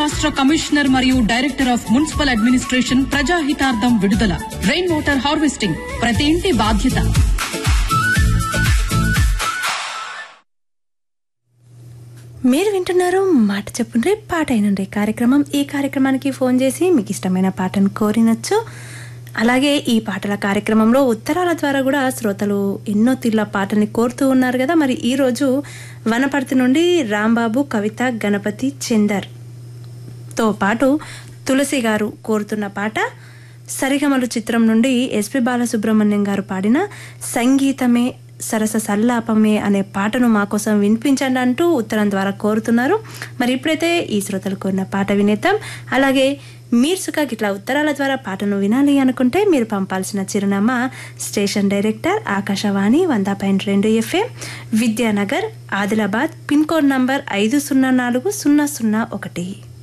రాష్ట్ర కమిషనర్ మరియు director of municipal administration ప్రజాహితార్థం విడుదల రెయిన్ వాటర్ హార్వెస్టింగ్ ప్రతి ఇంటి బాధ్యత మీరు వింటున్నారు మాట చెప్పుండ్రి పాట అయినండి కార్యక్రమం ఈ కార్యక్రమానికి ఫోన్ చేసి మీకు ఇష్టమైన పాటను కోరినచ్చు అలాగే ఈ పాటల కార్యక్రమంలో ఉత్తరాల ద్వారా కూడా శ్రోతలు ఎన్నో తీర్ల పాటల్ని కోరుతూ ఉన్నారు కదా మరి ఈరోజు వనపర్తి నుండి రాంబాబు కవిత గణపతి చందర్ తో పాటు తులసి గారు కోరుతున్న పాట సరిగమలు చిత్రం నుండి ఎస్పి బాలసుబ్రహ్మణ్యం గారు పాడిన సంగీతమే సరస సల్లాపమే అనే పాటను మా కోసం వినిపించండి అంటూ ఉత్తరం ద్వారా కోరుతున్నారు మరి ఇప్పుడైతే ఈ శ్రోతలు కోరిన పాట వినేద్దాం అలాగే మీరు సుఖ గిట్లా ఉత్తరాల ద్వారా పాటను వినాలి అనుకుంటే మీరు పంపాల్సిన చిరునామా స్టేషన్ డైరెక్టర్ ఆకాశవాణి వంద పాయింట్ రెండు FM Vidyanagar Adilabad pin code number ఐదు సున్నా నాలుగు సున్నా సున్నా ఒకటి